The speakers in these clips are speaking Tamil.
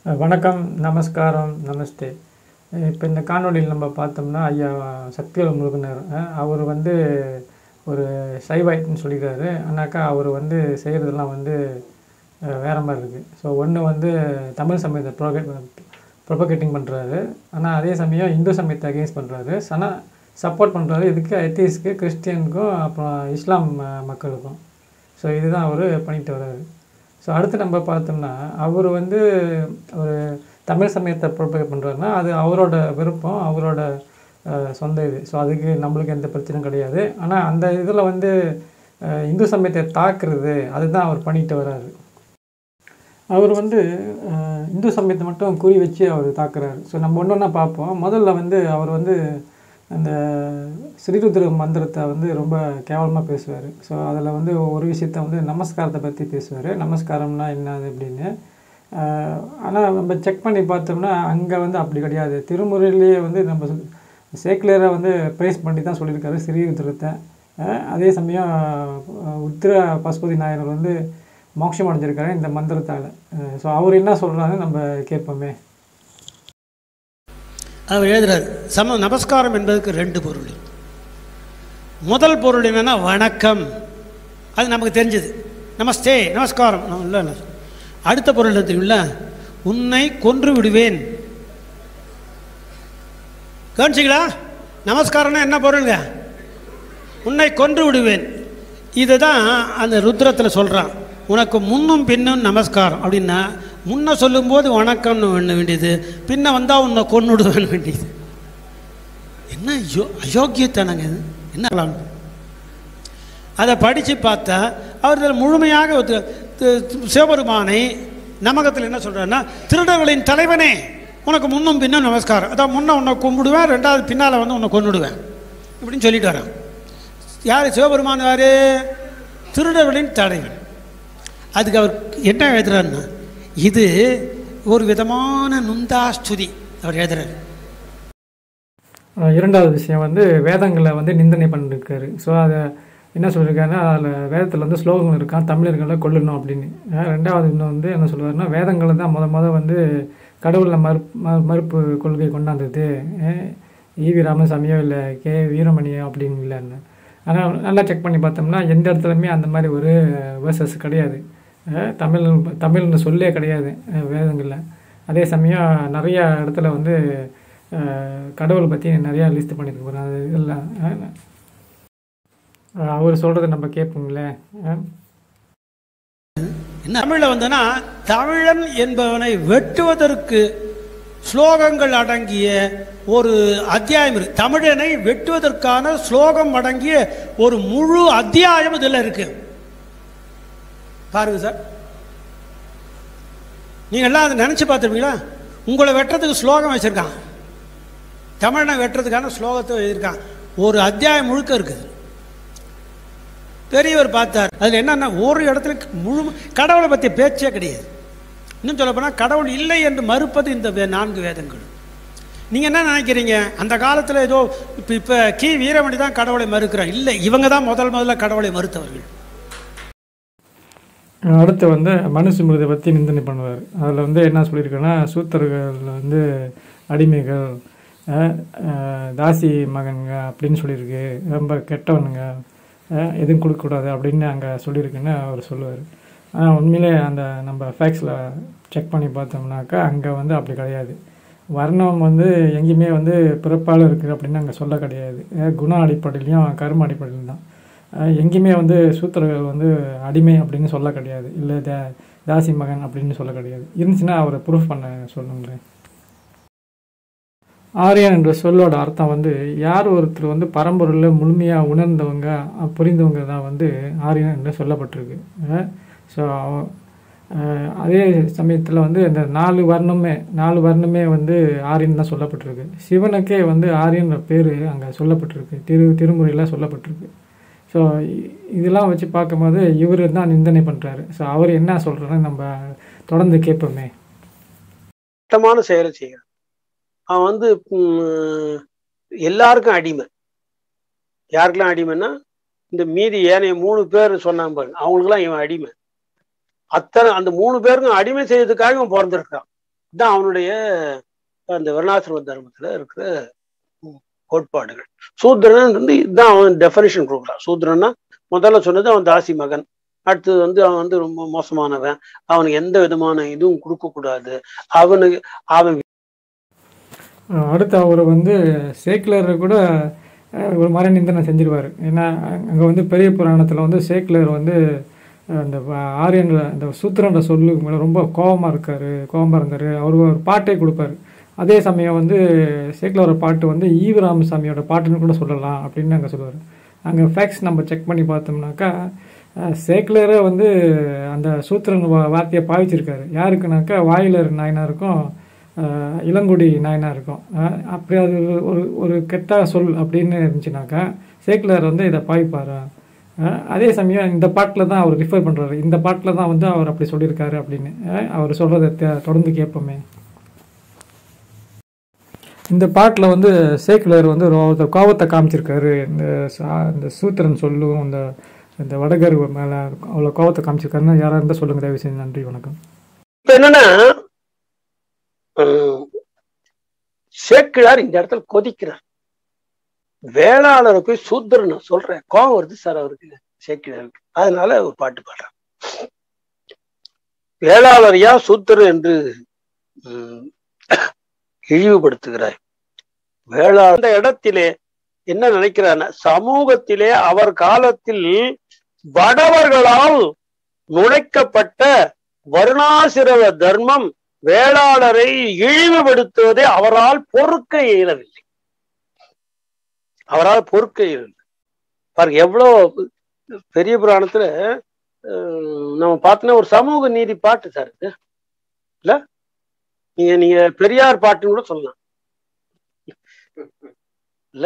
அஹ் வணக்கம் நமஸ்காரம் நமஸ்தே இப்போ இந்த காணொளியில் நம்ம பார்த்தோம்னா ஐயா சக்திவேல் முருகனர் அஹ் அவர் வந்து ஒரு சைவாய்ட்னு சொல்லியிருக்காரு ஆனாக்கா அவர் வந்து செய்கிறதெல்லாம் வந்து அஹ் வேற மாதிரி இருக்குது ஸோ ஒன்று வந்து தமிழ் சமயத்தை ப்ரோகே ப்ரொபகேட்டிங் பண்ணுறாரு ஆனால் அதே சமயம் இந்து சமயத்தை அகேன்ஸ்ட் பண்ணுறாரு ஆனால் சப்போர்ட் பண்ணுறாரு இதுக்கு எத்தீஸ்க்கு கிறிஸ்டியனுக்கும் அப்புறம் இஸ்லாம் ம- மக்களுக்கும் ஸோ இதுதான் அவர் பண்ணிட்டு வர்றாரு ஸோ அடுத்து நம்ம பார்த்தோம்னா அவர் வந்து ஒரு தமிழ் சமயத்தை ப்ரொபேட் பண்ணுறாருன்னா அது அவரோட விருப்பம் அவரோட அஹ், சொந்த இது ஸோ அதுக்கு நம்மளுக்கு எந்த பிரச்சனையும் கிடையாது ஆனால் அந்த இதில் வந்து அஹ், இந்து சமயத்தை தாக்குறது அதுதான் அவர் பண்ணிட்டு வர்றாரு அவர் வந்து அஹ், இந்து சமயத்தை மட்டும் குறி வச்சு அவர் தாக்குறாரு ஸோ நம்ம ஒன்று ஒன்றா பார்ப்போம் முதல்ல வந்து அவர் வந்து அந்த ஸ்ரீருத்ர மந்திரத்தை வந்து ரொம்ப கேவலமாக பேசுவார் ஸோ அதில் வந்து ஒரு விஷயத்த வந்து நமஸ்காரத்தை பற்றி பேசுவார் நமஸ்காரம்னா என்னது அப்படின்னு ஆனால் நம்ம செக் பண்ணி பார்த்தோம்னா அங்கே வந்து அப்படி கிடையாது திருமுறையிலேயே வந்து நம்ம சேக்குலராக வந்து ப்ரைஸ் பண்ணி தான் சொல்லியிருக்காரு ஸ்ரீருத்ரத்தை அஹ் அதே சமயம் அஹ், உத்திர பசுபதி நாயனர் வந்து மோட்சம் அடைஞ்சிருக்காரு இந்த மந்திரத்தால் ஸோ அவர் என்ன சொல்கிறாரு நம்ம கேட்போமே அவர் எழுதுறாரு சம நமஸ்காரம் என்பதற்கு ரெண்டு பொருள் முதல் பொருள் என்னன்னா வணக்கம் அது நமக்கு தெரிஞ்சது நமஸ்தே நமஸ்காரம் நம்ம இல்லை இல்லை அடுத்த பொருள் என்ன தெரியுமில்ல உன்னை கொன்று விடுவேன் கவனிச்சிங்களா நமஸ்காரம்னா என்ன பொருளுங்க உன்னை கொன்று விடுவேன் இதுதான் அந்த ருத்ரத்தில் சொல்கிறான் உனக்கு முன்னும் பின்னும் நமஸ்காரம் அப்படின்னா முன்ன சொல்லும்போது வணக்கம்னு வேண்ட வேண்டியது பின்ன வந்தால் உன்னை கொன்னுடுவேன் வேண்டியது என்ன யோ அயோக்கியத்தனங்க இது என்ன plan? அதை படித்து பார்த்தா அவர் இதில் முழுமையாக ஒத்து- தி- தி- சிவபெருமானை நமகத்தில் என்ன சொல்கிறாருன்னா திருடர்களின் தலைவனே உனக்கு முன்னும் பின்னும் நமஸ்காரம் அதான் முன்ன உன்னை கும்பிடுவேன் ரெண்டாவது பின்னால் வந்து உன்னை கொன்னுடுவேன் இப்படின்னு சொல்லிட்டு வரான் யார் சிவபெருமான் யார் திருடர்களின் தலைவன் அதுக்கு அவர் என்ன எழுதுறாருன்னா இது ஒரு விதமான நுந்தாஸ்துதி அவர் எழுதுறாரு அஹ் இரண்டாவது விஷயம் வந்து வேதங்களை வந்து நிந்தனை பண்ணிருக்காரு ஸோ அதை என்ன சொல்லியிருக்காருன்னா அதில் வேதத்தில் வந்து ஸ்லோகங்கள் இருக்கான் தமிழர்களை கொல்லணும் அப்படின்னு அஹ் ரெண்டாவது இன்னும் வந்து என்ன சொல்லுவாருன்னா வேதங்களை தான் முத முத வந்து கடவுளை மறுப்பு ம- மறுப்பு கொள்கை கொண்டாந்தது அஹ் ஈவி ராமசாமியோ இல்லை கே வீரமணியோ அப்படின்னு இல்லைன்னு ஆனால் நல்லா செக் பண்ணி பார்த்தோம்னா எந்த இடத்துலையுமே அந்த மாதிரி ஒரு வேர்சஸ் கிடையாது அஹ் தமிழ் தமிழ்னு சொல்லே கிடையாது அஹ் வேதங்களில் அதே சமயம் நிறைய இடத்துல வந்து அஹ் கடவுளை பற்றி நிறையா லிஸ்ட் பண்ணியிருக்க போகிறேன் அது இதெல்லாம் அஹ் அவர் சொல்கிறத நம்ம கேட்போங்களேன் அஹ் என்ன தமிழில் வந்தனா தமிழன் என்பவனை வெட்டுவதற்கு ஸ்லோகங்கள் அடங்கிய ஒரு அத்தியாயம் இருக்கு தமிழனை வெட்டுவதற்கான ஸ்லோகம் அடங்கிய ஒரு முழு அத்தியாயம் இதில் இருக்கு பாருங்க சார் நீங்க எல்லாம் அதை நினைச்சு பார்த்துருப்பீங்களா உங்களை வெட்டுறதுக்கு ஸ்லோகம் வச்சிருக்கான் தமிழனை வெட்டுறதுக்கான ஸ்லோகத்தை எழுதியிருக்கான் ஒரு அத்தியாயம் முழுக்க இருக்குது பெரியவர் பார்த்தார் அதில் என்னன்னா ஒரு இடத்துல முழு கடவுளை பற்றிய பேச்சே கிடையாது இன்னும் சொல்லப்போனால் கடவுள் இல்லை என்று மறுப்பது இந்த வே- நான்கு வேதங்கள் நீங்கள் என்ன நினைக்கிறீங்க அந்த காலத்தில் ஏதோ இப்போ இப்போ கி வீரமணி தான் கடவுளை மறுக்கிறார் இல்லை இவங்க தான் முதல் முதல்ல கடவுளை மறுத்தவர்கள் அடுத்து வந்து மனுஸ்மிருதியை பற்றி நிந்தனை பண்ணுவார் அதில் வந்து என்ன சொல்லியிருக்கேன்னா சூத்திரர்கள் வந்து அடிமைகள் அஹ், அஹ், தாசி மகனுங்க அப்படின்னு சொல்லியிருக்கு ரொம்ப கெட்டவனுங்க அஹ், எதுவும் கொடுக்கக்கூடாது அப்படின்னு அங்கே சொல்லியிருக்குன்னு அவர் சொல்லுவார் ஆனால் உண்மையிலே அந்த நம்ம ஃபேக்ஸில் செக் பண்ணி பார்த்தோம்னாக்கா அங்கே வந்து அப்படி கிடையாது வர்ணம் வந்து எங்கேயுமே வந்து பிறப்பால் இருக்குது அப்படின்னு அங்கே சொல்ல கிடையாது அஹ், குண அடிப்படையிலையும் கரும அடிப்படையிலும் தான் அஹ் எங்கேயுமே வந்து சூத்திரர்கள் வந்து அடிமை அப்படின்னு சொல்ல கிடையாது இல்லை தா தாசி மகன் அப்படின்னு சொல்ல கிடையாது இருந்துச்சுன்னா அவரை ப்ரூஃப் பண்ண சொல்லுங்களேன் ஆரியன் என்ற சொல்லோட அர்த்தம் வந்து யார் ஒருத்தர் வந்து பரம்பொருளில் முழுமையாக உணர்ந்தவங்க அஹ் புரிந்தவங்க தான் வந்து ஆரியன் என்று சொல்லப்பட்டிருக்கு ஸோ அதே சமயத்தில் வந்து இந்த நாலு வர்ணமே நாலு வர்ணமே வந்து ஆரியன் தான் சொல்லப்பட்டிருக்கு சிவனுக்கே வந்து ஆரியன்ற பேர் அங்கே சொல்லப்பட்டிருக்கு திரு திருமுறையில் சொல்லப்பட்டிருக்கு ஸோ இதெல்லாம் வச்சு பார்க்கும்போது இவர் தான் நிந்தனை பண்ணுறாரு ஸோ அவர் என்ன சொல்கிறாருன்னு நம்ம தொடர்ந்து கேட்போமே சுத்தமான செயலை செய்கிறான் அவன் வந்து ம், எல்லாருக்கும் அடிமை யாருக்கெல்லாம் அடிமைன்னா இந்த மீதி ஏனைய மூணு பேர் சொன்னாங்க பாருங்க அவங்களுக்கெல்லாம் இவன் அடிமை அத்தனை அந்த மூணு பேருக்கும் அடிமை செய்யறதுக்காக இவன் பிறந்திருக்கான் தான் அவனுடைய அந்த வர்ணாசிரம தர்மத்துல இருக்கிற கோட்பாடுகள் சூத்ரன் வந்து இதுதான் அவன் டெஃபனிஷன் கொடுக்குறான் சூத்ரன்னா முதல்ல சொன்னது அவன் தாசி மகன் அடுத்தது வந்து அவன் வந்து ரொம்ப மோசமானவன் அவனுக்கு எந்த விதமான இதுவும் கொடுக்க கூடாது அவனுக்கு அவன் அஹ் அடுத்து அவர் வந்து சேக்கிலர் கூட அஹ், ஒரு மாதிரி நிந்தனை செஞ்சிருவார் ஏன்னா அங்கே வந்து பெரிய புராணத்தில் வந்து சேக்கிலர் வந்து அஹ், அந்த வ- ஆரியன்ற அந்த சூத்திரன்ற சொல்லு மேல ரொம்ப கோபமாக இருக்கார் கோபமாக இருந்தார் அவர் ஒரு பாட்டே கொடுப்பாரு அதே சமயம் வந்து சேக்கிலரோட பாட்டு வந்து ஈவராமசாமியோட பாட்டுன்னு கூட சொல்லலாம் அப்படின்னு அங்கே சொல்லுவார் அங்கே ஃபேக்ஸ் நம்ம செக் பண்ணி பார்த்தோம்னாக்கா அஹ், சேக்கிலரே வந்து அந்த சூத்திரன் வா- வார்த்தையை பாவிச்சிருக்காரு யாருக்குனாக்கா வாயிலர் நாயனாருக்கும் அஹ், இளங்குடி நாயனாருக்கும் அஹ், அப்படி அது ஒரு ஒரு கெட்ட சொல் அப்படின்னு இருந்துச்சுனாக்கா சேக்கிலர் வந்து இதை பாவிப்பார் அதே சமயம் இந்த பாட்டில் தான் அவர் ரிஃபர் பண்ணுறாரு இந்த பாட்டில் தான் வந்து அவர் அப்படி சொல்லியிருக்காரு அப்படின்னு அஹ், அவர் சொல்கிறத தொடர்ந்து கேட்போமே இந்த பாட்டில் வந்து சேக்கிலர் வந்து ஒரு ஒருத்தர் கோபத்தை காமிச்சிருக்காரு இந்த சா- இந்த சூத்திரன் சொல்லும் இந்த இந்த வடகர் மேலே அவ்வளோ கோபத்தை காமிச்சிருக்காருன்னு யாராக இருந்தால் சொல்லுங்கள் தயவு செஞ்சு நன்றி வணக்கம் இப்ப என்னன்னா ஹம், சேக்கிழார் இந்த இடத்துல கொதிக்கிறார் வேளாளரை போய் சூத்திரன் சொல்றேன் கோவம் வருது சார் அவருக்கு சேக்கிழாருக்கு அதனால ஒரு பாட்டு பாடுறார் வேளாளரையா சூத்திரன் என்று ஹம், இழிவுபடுத்துகிறாய் வேளாளர் அந்த இடத்திலே என்ன நினைக்கிறார் சமூகத்திலே அவர் காலத்தில் வடவர்களால் நுழைக்கப்பட்ட வருணாசிரவ தர்மம் வேளாளரை இழிவுபடுத்துவதை அவரால் பொறுக்க இயலவில்லை அவரால் பொறுக்க இயலவில்லை பாருங்க எவ்வளவு பெரிய புராணத்துல அஹ், நம்ம பார்த்தோன்னா ஒரு சமூக நீதி பாட்டு சார் இது இல்ல நீங்க நீங்க பெரியார் பாட்டுன்னு கூட சொல்லலாம் இல்ல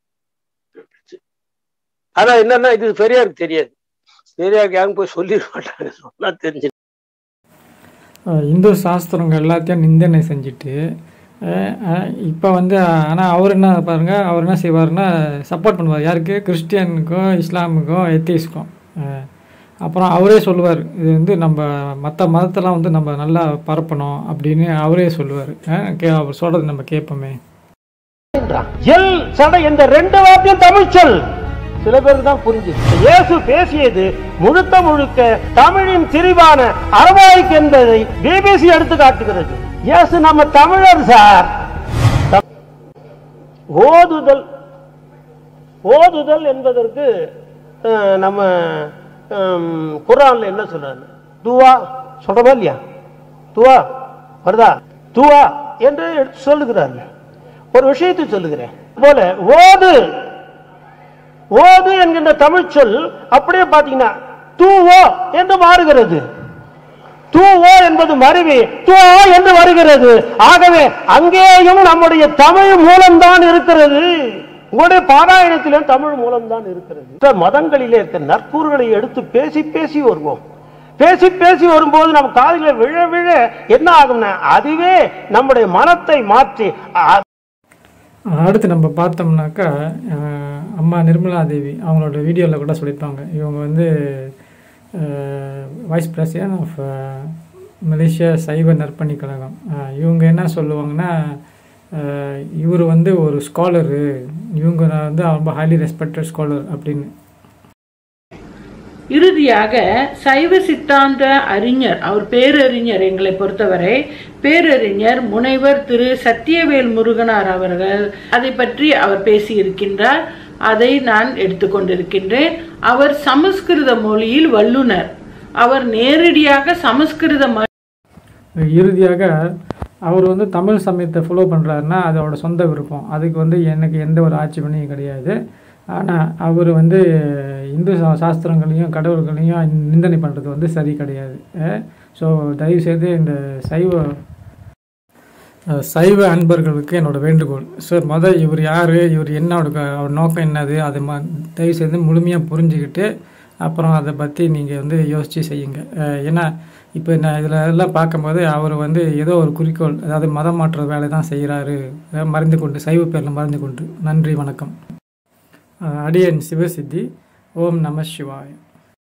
ஆனா என்னன்னா இது பெரியாருக்கு தெரியாது பெரியாருக்கு யாரும் போய் சொல்லிட மாட்டாங்க சொன்னா தெரிஞ்சு அஹ் இந்து சாஸ்திரங்கள் எல்லாத்தையும் நிந்தனை செஞ்சுட்டு இப்போ வந்து ஆனால் அவர் என்ன பாருங்க அவர் என்ன செய்வார்னா சப்போர்ட் பண்ணுவார் யாருக்கு கிறிஸ்டியனுக்கும் இஸ்லாமுக்கும் எத்தீஸ்க்கும் அப்புறம் அவரே சொல்லுவார் இது வந்து நம்ம மற்ற மதத்தெல்லாம் வந்து நம்ம நல்லா பரப்பணும் அப்படின்னு அவரே சொல்லுவார் கே அவர் சொல்கிறது நம்ம கேட்போமே எல் சடை இந்த ரெண்டு வார்த்தையும் தமிழ் சொல் சில பேருக்கு தான் புரிஞ்சு இயேசு பேசியது முழுக்க முழுக்க தமிழின் திரிவான அரவாய்க்கு என்பதை பிபிசி எடுத்து காட்டுகிறது இயேசு நம்ம தமிழர் சார் தம்- ஓதுதல் ஓதுதல் என்பதற்கு அஹ், நம்ம ஹம், குர்ஆன்ல என்ன சொல்றாரு துவா சொல்றதா இல்லையா துவா வருதா துவா என்று எடுத்து சொல்லுகிறார்கள் ஒரு விஷயத்தை சொல்லுகிறேன் போல ஓது ஓது என்கின்ற தமிழ் சொல் அப்படியே பாத்தீங்கன்னா தூவோ என்று மாறுகிறது தூவோ என்பது மருவி தூ என்று வருகிறது ஆகவே அங்கேயும் நம்முடைய தமிழ் மூலம்தான் இருக்கிறது உங்களுடைய பாராயணத்திலும் தமிழ் மூலம்தான் இருக்கிறது மற்ற மதங்களிலே இருக்கிற நற்கூறுகளை எடுத்து பேசி பேசி வருவோம் பேசி பேசி வரும்போது நம்ம காதில விழ விழ என்ன ஆகும்னா அதுவே நம்முடைய மனத்தை மாற்றி அ- அடுத்து நம்ம பார்த்தோம்னாக்கா அஹ், அம்மா நிர்மலா தேவி அவங்களோட வீடியோவில் கூட சொல்லியிருப்பாங்க இவங்க வந்து வைஸ் பிரசிடென்ட் ஆஃப் மலேசியா சைவ நற்பணி கழகம் அஹ், இவங்க என்ன சொல்லுவாங்கன்னா இவர் வந்து ஒரு ஸ்காலரு இவங்க வந்து ரொம்ப ஹைலி ரெஸ்பெக்டட் ஸ்காலர் அப்படின்னு இறுதியாக சைவ சித்தாந்த அறிஞர் அவர் பேரறிஞர் எங்களை பொறுத்தவரை பேரறிஞர் முனைவர் திரு சத்தியவேல் முருகனார் அவர்கள் அதை பற்றி அவர் பேசியிருக்கின்றார் அதை நான் எடுத்துக்கொண்டிருக்கின்றேன் அவர் சமஸ்கிருத மொழியில் வல்லுனர் அவர் நேரடியாக சமஸ்கிருத ம- இறுதியாக அவர் வந்து தமிழ் சமயத்தை ஃபாலோ பண்ணுறாருன்னா அதோட சொந்த விருப்பம் அதுக்கு வந்து எனக்கு எந்த ஒரு ஆட்சேபனையும் கிடையாது ஆனால் அவர் வந்து இந்து சா- சாஸ்திரங்களையும் கடவுள்களையும் நிந்தனை பண்ணுறது வந்து சரி கிடையாது ஸோ தயவுசெய்து இந்த சைவ அஹ், சைவ அன்பர்களுக்கு என்னோட வேண்டுகோள் சார் மொதல் இவர் யார் இவர் என்னோட க- அவர் நோக்கம் என்னது அதை ம தயவுசெய்து முழுமையாக புரிஞ்சுக்கிட்டு அப்புறம் அதை பற்றி நீங்கள் வந்து யோசித்து செய்யுங்க அஹ், ஏன்னா இப்போ நான் இதில் எல்லாம் பார்க்கும்போது அவர் வந்து ஏதோ ஒரு குறிக்கோள் அதாவது மதம் மாற்ற வேலை தான் செய்கிறாரு மறந்து கொண்டு சைவ பேரில் மறந்து கொண்டு நன்றி வணக்கம் அஹ், அடியன் சிவசித்தி ஓம் நம சிவாய